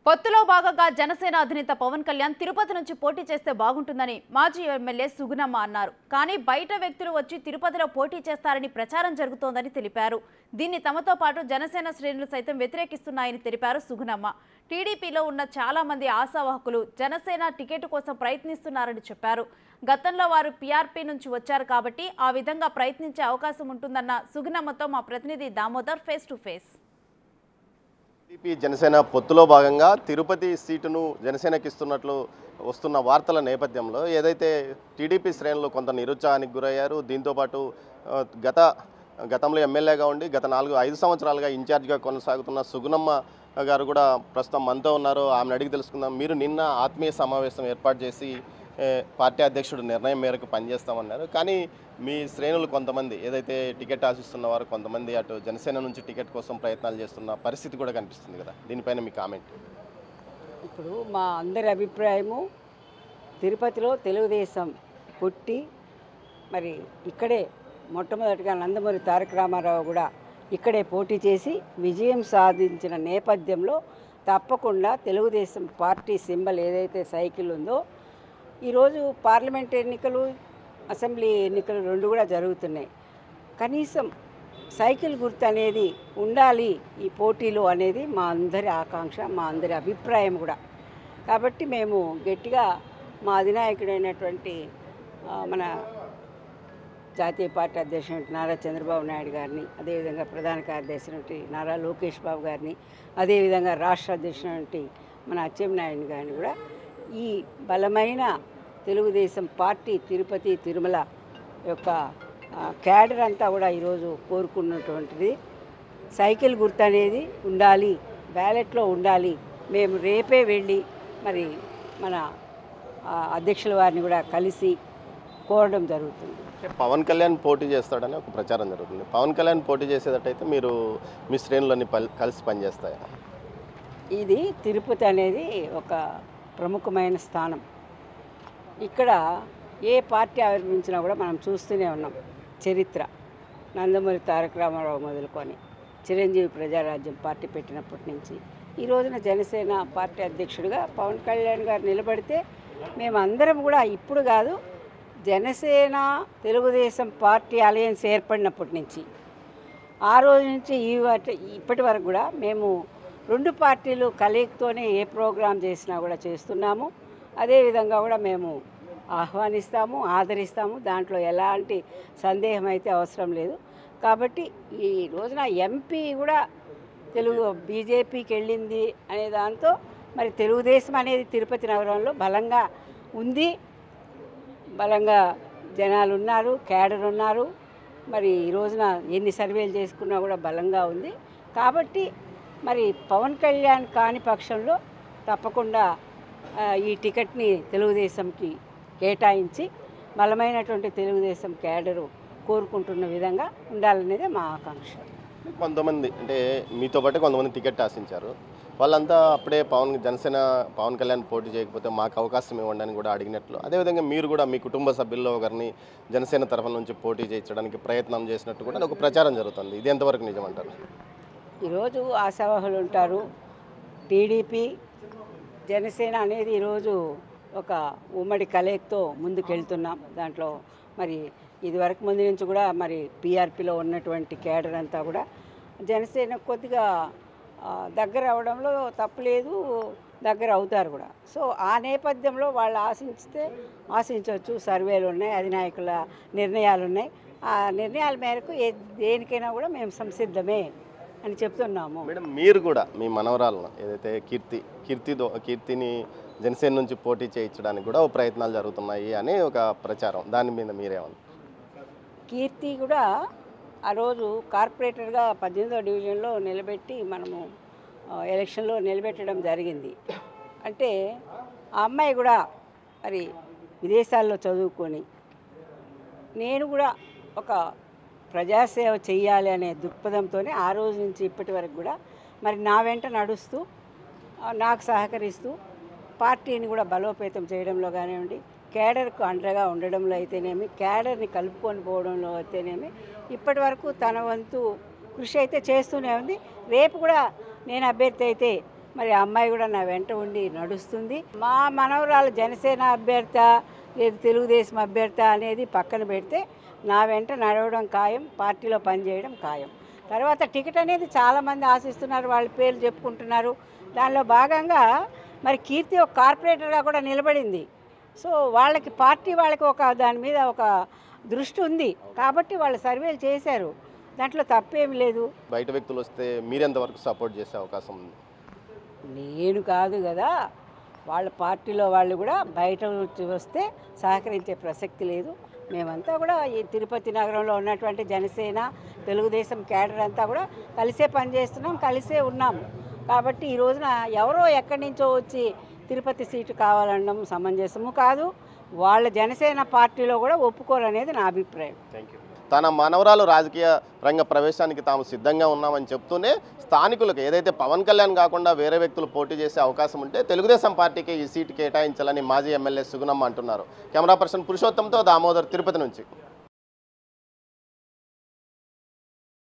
పొత్తులో భాగంగా జనసేన అధినేత పవన్ కళ్యాణ్ తిరుపతి నుంచి పోటీ చేస్తే బాగుంటుందని మాజీ ఎమ్మెల్యే సుగుణమ్మ అన్నారు కానీ బయట వ్యక్తులు వచ్చి తిరుపతిలో పోటీ చేస్తారని ప్రచారం జరుగుతోందని తెలిపారు దీన్ని తమతో పాటు జనసేన శ్రేణులు సైతం వ్యతిరేకిస్తున్నాయని తెలిపారు సుగుణమ్మ టీడీపీలో ఉన్న చాలా మంది ఆశావాహకులు జనసేన టికెట్ కోసం ప్రయత్నిస్తున్నారని చెప్పారు గతంలో వారు పీఆర్పీ నుంచి వచ్చారు కాబట్టి ఆ విధంగా ప్రయత్నించే అవకాశం ఉంటుందన్న సుగుణమ్మతో మా ప్రతినిధి Damodar face to face TDP Janasena పొత్తులో భాగంగా తిరుపతి సీటును జనసేనకి ఇస్తున్నట్లు వస్తున్న వార్తల నేపథ్యంలో ఏదైతే టీడీపీ శ్రేణులు కొంత నిరుత్సాహానికి గురయ్యారు దీంతోపాటు ఆ, గత గతంలో ఎమ్మెల్యేగా ఉండి గత నాలుగు ఐదు సంవత్సరాలుగా ఇన్ఛార్జిగా కొనసాగుతున్న సుగుణమ్మ గారు కూడా ప్రస్తుతం మనతో ఉన్నారు ఆమెను అడిగి తెలుసుకుందాం మీరు నిన్న ఆత్మీయ సమావేశం ఏర్పాటు చేసి ఏ, పార్టీ అధ్యక్షుడు నిర్ణయం మేరకు పనిచేస్తామన్నారు కానీ మీ శ్రేణులు కొంతమంది ఏదైతే టికెట్ ఆశిస్తున్న వారు కొంతమంది అటు జనసేన నుంచి టికెట్ కోసం ప్రయత్నాలు చేస్తున్న పరిస్థితి కూడా కనిపిస్తుంది కదా దీనిపైన మీ కామెంట్ ఇప్పుడు మా అందరి అభిప్రాయము తిరుపతిలో తెలుగుదేశం పుట్టి మరి ఇక్కడే మొట్టమొదటిగా నందమూరి తారక రామారావు కూడా ఇక్కడే పోటీ చేసి విజయం సాధించిన నేపథ్యంలో తప్పకుండా తెలుగుదేశం పార్టీ సింబల్ ఏదైతే సైకిల్ ఉందో ఈరోజు పార్లమెంట్ ఎన్నికలు అసెంబ్లీ ఎన్నికలు రెండు కూడా జరుగుతున్నాయి కనీసం సైకిల్ గుర్తు అనేది ఉండాలి ఈ పోటీలో అనేది మా అందరి ఆకాంక్ష మా అందరి అభిప్రాయం కూడా కాబట్టి మేము గట్టిగా మా అధినాయకుడైనటువంటి ఆ, మన జాతీయ పార్టీ అధ్యక్షుడు నారా చంద్రబాబు నాయుడు గారిని అదేవిధంగా ప్రధాన కార్యదర్శి నారా లోకేష్ బాబు గారిని అదేవిధంగా రాష్ట్ర అధ్యక్షుడు మన అచ్చెన్నాయుడు గారిని కూడా ఈ బలమైన తెలుగుదేశం పార్టీ తిరుపతి తిరుమల యొక్క ఆ, క్యాడర్ అంతా కూడా ఈరోజు కోరుకున్నటువంటిది సైకిల్ గుర్తు అనేది ఉండాలి బ్యాలెట్లో ఉండాలి మేము రేపే వెళ్ళి మరి మన ఆ, అధ్యక్షుల వారిని కూడా కలిసి కోరడం జరుగుతుంది పవన్ కళ్యాణ్ పోటీ చేస్తాడని ఒక ప్రచారం జరుగుతుంది పవన్ కళ్యాణ్ పోటీ చేసేటట్టయితే మీరు మీ శ్రేణులన్నీ పల్ కలిసి పనిచేస్తాయి ఇది తిరుపతి అనేది ఒక ప్రముఖమైన స్థానం ఇక్కడ ఏ పార్టీ ఆవిర్భించినా కూడా మనం చూస్తూనే ఉన్నాం చరిత్ర నందమూరి తారక రామారావు మొదలుకొని చిరంజీవి ప్రజారాజ్యం పార్టీ పెట్టినప్పటి నుంచి ఈ రోజున జనసేన పార్టీ అధ్యక్షుడిగా పవన్ కళ్యాణ్ గారు నిలబడితే మేమందరం కూడా ఇప్పుడు కాదు జనసేన తెలుగుదేశం పార్టీ అలయన్స్ ఏర్పడినప్పటి నుంచి ఆ రోజు నుంచి ఈ వాటి- ఇప్పటి వరకు కూడా మేము రెండు పార్టీలు కలయికతోనే ఏ ప్రోగ్రాం చేసినా కూడా చేస్తున్నాము అదేవిధంగా కూడా మేము ఆహ్వానిస్తాము ఆదరిస్తాము దాంట్లో ఎలాంటి సందేహం అయితే అవసరం లేదు కాబట్టి ఈ రోజున ఎంపీ కూడా తెలుగు బీజేపీకి వెళ్ళింది అనే దాంతో మరి తెలుగుదేశం అనేది తిరుపతి నగరంలో బలంగా ఉంది బలంగా జనాలు ఉన్నారు క్యాడర్ ఉన్నారు మరి ఈ రోజున ఎన్ని సర్వేలు చేసుకున్నా కూడా బలంగా ఉంది కాబట్టి మరి పవన్ కళ్యాణ్ కాని పక్షంలో తప్పకుండా ఆ, ఈ టికెట్ని తెలుగుదేశంకి కేటాయించి బలమైనటువంటి తెలుగుదేశం క్యాడరు కోరుకుంటున్న విధంగా ఉండాలనేదే మా ఆకాంక్ష కొంతమంది అంటే మీతో పాటు కొంతమంది టికెట్ ఆశించారు వాళ్ళంతా అప్పుడే పవన్ జనసేన పవన్ కళ్యాణ్ పోటీ చేయకపోతే మాకు అవకాశం ఇవ్వండి అని కూడా అడిగినట్లు అదేవిధంగా మీరు కూడా మీ కుటుంబ సభ్యుల్లో ఒకరిని జనసేన తరఫున నుంచి పోటీ చేయించడానికి ప్రయత్నం చేసినట్టు కూడా ఒక ప్రచారం జరుగుతుంది ఇది ఎంతవరకు నిజమంటారు ఈరోజు ఆశావాహులు ఉంటారు టీడీపీ జనసేన అనేది ఈరోజు ఒక ఉమ్మడి కలయికతో ముందుకెళ్తున్నాం దాంట్లో మరి ఇదివరకు ముందు నుంచి కూడా మరి పీఆర్పీలో ఉన్నటువంటి కేడర్ అంతా కూడా జనసేన కొద్దిగా ఆ, దగ్గర అవడంలో తప్పులేదు దగ్గర అవుతారు కూడా సో ఆ నేపథ్యంలో వాళ్ళు ఆశించితే ఆశించవచ్చు సర్వేలు ఉన్నాయి అధినాయకుల నిర్ణయాలు ఉన్నాయి ఆ నిర్ణయాల మేరకు ఏ దేనికైనా కూడా మేము సంసిద్ధమే అని చెప్తున్నాము మేడం మీరు కూడా మీ మనవరాలను ఏదైతే కీర్తి కీర్తితో కీర్తిని జనసేన నుంచి పోటీ చేయించడానికి కూడా ఓ ప్రయత్నాలు జరుగుతున్నాయి అని ఒక ప్రచారం దాని మీద మీరేమన్నా కీర్తి కూడా ఆ రోజు కార్పొరేటర్గా పద్దెనిమిదో డివిజన్లో నిలబెట్టి మనము ఆ, ఎలక్షన్లో నిలబెట్టడం జరిగింది అంటే ఆ అమ్మాయి కూడా మరి విదేశాల్లో చదువుకొని నేను కూడా ఒక ప్రజాసేవ చెయ్యాలి అనే దృక్పథంతోనే ఆ రోజు నుంచి ఇప్పటి వరకు కూడా మరి నా వెంట నడుస్తూ ఆ, నాకు సహకరిస్తూ పార్టీని కూడా బలోపేతం చేయడంలో కానివ్వండి కేడర్కు అండగా ఉండడంలో అయితేనేమి కేడర్ని కలుపుకొని పోవడంలో అయితేనేమి ఇప్పటి వరకు తన వంతు కృషి అయితే చేస్తూనే ఉంది రేపు కూడా నేను అభ్యర్థి అయితే మరి ఆ అమ్మాయి కూడా నా వెంట ఉండి నడుస్తుంది మా మనవరాలు జనసేన అభ్యర్థ లేదు తెలుగుదేశం అభ్యర్థ అనేది పక్కన పెడితే నా వెంట నడవడం ఖాయం పార్టీలో పనిచేయడం ఖాయం తర్వాత టికెట్ అనేది చాలామంది ఆశిస్తున్నారు వాళ్ళ పేర్లు చెప్పుకుంటున్నారు దానిలో భాగంగా మరి కీర్తి ఒక కార్పొరేటర్గా కూడా నిలబడింది సో వాళ్ళకి పార్టీ వాళ్ళకి ఒక దాని మీద ఒక దృష్టి ఉంది కాబట్టి వాళ్ళు సర్వేలు చేశారు దాంట్లో తప్పేమి లేదు బయట వ్యక్తులు వస్తే మీరెంతవరకు సపోర్ట్ చేసే అవకాశం ఉంది నేను కాదు కదా వాళ్ళ పార్టీలో వాళ్ళు కూడా బయట నుంచి వస్తే సహకరించే ప్రసక్తి లేదు మేమంతా కూడా ఈ తిరుపతి నగరంలో ఉన్నటువంటి జనసేన తెలుగుదేశం క్యాడర్ అంతా కూడా కలిసే పనిచేస్తున్నాం కలిసే ఉన్నాం కాబట్టి ఈ రోజున ఎవరో ఎక్కడి నుంచో వచ్చి తిరుపతి సీటు కావాలనడం సమంజసము కాదు వాళ్ళ జనసేన పార్టీలో కూడా ఒప్పుకోరనేది నా అభిప్రాయం థ్యాంక్ యూ తన మనవరాలు రాజకీయ రంగ ప్రవేశానికి తాము సిద్ధంగా ఉన్నామని చెప్తూనే స్థానికులకు ఏదైతే పవన్ కళ్యాణ్ కాకుండా వేరే వ్యక్తులు పోటీ చేసే అవకాశం ఉంటే తెలుగుదేశం పార్టీకి ఈ సీటు కేటాయించాలని మాజీ ఎమ్మెల్యే సుగుణమ్మ అంటున్నారు కెమెరా పర్సన్ పురుషోత్తంతో దామోదర్ తిరుపతి నుంచి